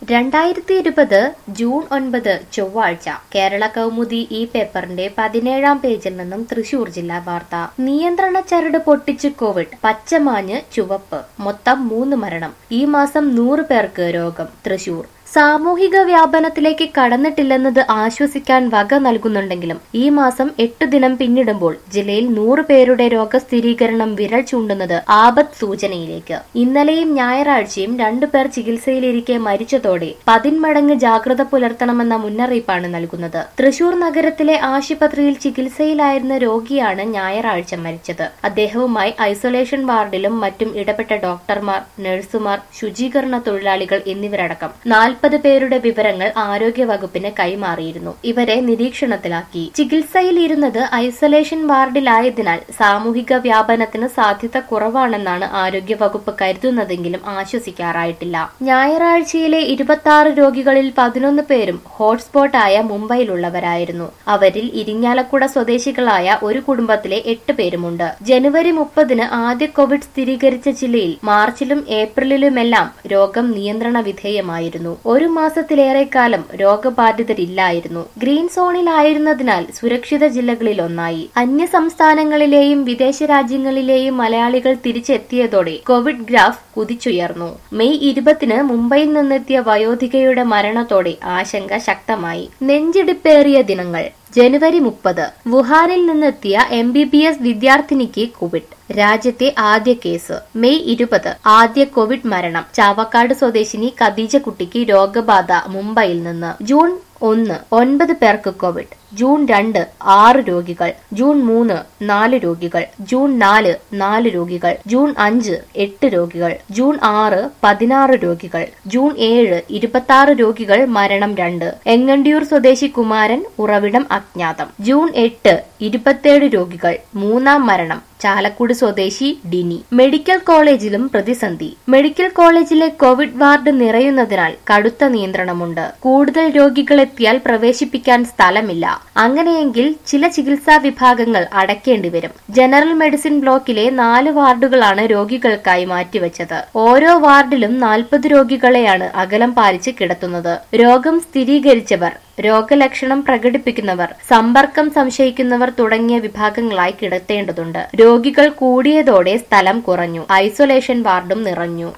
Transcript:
രണ്ടായിരത്തി ഇരുപത് ജൂൺ ഒൻപത് ചൊവ്വാഴ്ച കേരള കൗമുദി ഈ പേപ്പറിന്റെ പതിനേഴാം പേജിൽ നിന്നും തൃശൂർ ജില്ലാ വാർത്ത നിയന്ത്രണ ചരട് പൊട്ടിച്ച് കോവിഡ് പച്ചമാഞ്ഞ് ചുവപ്പ് മൊത്തം മൂന്ന് മരണം ഈ മാസം നൂറ് പേർക്ക് രോഗം തൃശൂർ സാമൂഹിക വ്യാപനത്തിലേക്ക് കടന്നിട്ടില്ലെന്നത് ആശ്വസിക്കാൻ വക നൽകുന്നുണ്ടെങ്കിലും ഈ മാസം എട്ടു ദിനം പിന്നിടുമ്പോൾ ജില്ലയിൽ നൂറ് പേരുടെ രോഗസ്ഥിരീകരണം വിരൽ ചൂണ്ടുന്നത് ആപത് സൂചനയിലേക്ക് ഇന്നലെയും ഞായറാഴ്ചയും രണ്ടുപേർ ചികിത്സയിലിരിക്കെ മരിച്ചതോടെ പതിന്മടങ്ങ് ജാഗ്രത പുലർത്തണമെന്ന മുന്നറിയിപ്പാണ് നൽകുന്നത് തൃശൂർ നഗരത്തിലെ ആശുപത്രിയിൽ ചികിത്സയിലായിരുന്ന രോഗിയാണ് ഞായറാഴ്ച മരിച്ചത് അദ്ദേഹവുമായി ഐസൊലേഷൻ വാർഡിലും മറ്റും ഇടപെട്ട ഡോക്ടർമാർ നഴ്സുമാർ ശുചീകരണ തൊഴിലാളികൾ എന്നിവരടക്കം നാൽപ്പത് പേരുടെ വിവരങ്ങൾ ആരോഗ്യവകുപ്പിന് കൈമാറിയിരുന്നു ഇവരെ നിരീക്ഷണത്തിലാക്കി ചികിത്സയിൽ ഇരുന്നത് ഐസൊലേഷൻ വാർഡിലായതിനാൽ സാമൂഹിക വ്യാപനത്തിന് സാധ്യത കുറവാണെന്നാണ് ആരോഗ്യവകുപ്പ് കരുതുന്നതെങ്കിലും ആശ്വസിക്കാറായിട്ടില്ല ഞായറാഴ്ചയിലെ ഇരുപത്തി ആറ് രോഗികളിൽ പതിനൊന്ന് പേരും ഹോട്ട്സ്പോട്ടായ മുംബൈയിലുള്ളവരായിരുന്നു അവരിൽ ഇരിങ്ങാലക്കുട സ്വദേശികളായ ഒരു കുടുംബത്തിലെ എട്ട് പേരുമുണ്ട് ജനുവരി മുപ്പതിന് ആദ്യ കോവിഡ് സ്ഥിരീകരിച്ച ജില്ലയിൽ മാർച്ചിലും ഏപ്രിലിലുമെല്ലാം രോഗം നിയന്ത്രണ വിധേയമായിരുന്നു ഒരു മാസത്തിലേറെ കാലം രോഗബാധിതരില്ലായിരുന്നു ഗ്രീൻ സോണിലായിരുന്നതിനാൽ സുരക്ഷിത ജില്ലകളിൽ ഒന്നായി അന്യ സംസ്ഥാനങ്ങളിലെയും വിദേശ രാജ്യങ്ങളിലെയും മലയാളികൾ തിരിച്ചെത്തിയതോടെ കോവിഡ് ഗ്രാഫ് കുതിച്ചുയർന്നു മെയ് ഇരുപതിന് മുംബൈയിൽ നിന്നെത്തിയ വയോധികയുടെ മരണത്തോടെ ആശങ്ക ശക്തമായി നെഞ്ചിടിപ്പേറിയ ദിനങ്ങൾ ജനുവരി മുപ്പത് വുഹാനിൽ നിന്നെത്തിയ എം ബി ബി എസ് വിദ്യാർത്ഥിനിക്ക് കോവിഡ് രാജ്യത്തെ ആദ്യ കേസ് മെയ് ഇരുപത് ആദ്യ കോവിഡ് മരണം ചാവക്കാട് സ്വദേശിനി ഖദീജ കുട്ടിക്ക് രോഗബാധ മുംബൈയിൽ നിന്ന് ജൂൺ ഒന്ന് ഒൻപത് പേർക്ക് കോവിഡ് ജൂൺ രണ്ട് ആറ് രോഗികൾ ജൂൺ മൂന്ന് നാല് രോഗികൾ ജൂൺ നാല് നാല് രോഗികൾ ജൂൺ അഞ്ച് എട്ട് രോഗികൾ ജൂൺ ആറ് പതിനാറ് രോഗികൾ ജൂൺ ഏഴ് ഇരുപത്തി ആറ് രോഗികൾ മരണം രണ്ട് എങ്ങണ്ടിയൂർ സ്വദേശി കുമാരൻ ഉറവിടം അജ്ഞാതം ജൂൺ എട്ട് ഇരുപത്തിയേഴ് രോഗികൾ മൂന്നാം മരണം ചാലക്കുടി സ്വദേശി ഡിനി മെഡിക്കൽ കോളേജിലും പ്രതിസന്ധി മെഡിക്കൽ കോളേജിലെ കോവിഡ് വാർഡ് നിറയുന്നതിനാൽ കടുത്ത നിയന്ത്രണമുണ്ട് കൂടുതൽ രോഗികൾ എത്തിയാൽ പ്രവേശിപ്പിക്കാൻ സ്ഥലമില്ല അങ്ങനെയെങ്കിൽ ചില ചികിത്സാ വിഭാഗങ്ങൾ അടയ്ക്കേണ്ടി വരും ജനറൽ മെഡിസിൻ ബ്ലോക്കിലെ നാല് വാർഡുകളാണ് രോഗികൾക്കായി മാറ്റിവെച്ചത് ഓരോ വാർഡിലും നാൽപ്പത് രോഗികളെയാണ് അകലം പാലിച്ച് കിടത്തുന്നത് രോഗം സ്ഥിരീകരിച്ചവർ രോഗലക്ഷണം പ്രകടിപ്പിക്കുന്നവർ സമ്പർക്കം സംശയിക്കുന്നവർ തുടങ്ങിയ വിഭാഗങ്ങളായി കിടത്തേണ്ടതുണ്ട് രോഗികൾ കൂടിയതോടെ സ്ഥലം കുറഞ്ഞു ഐസൊലേഷൻ വാർഡും നിറഞ്ഞു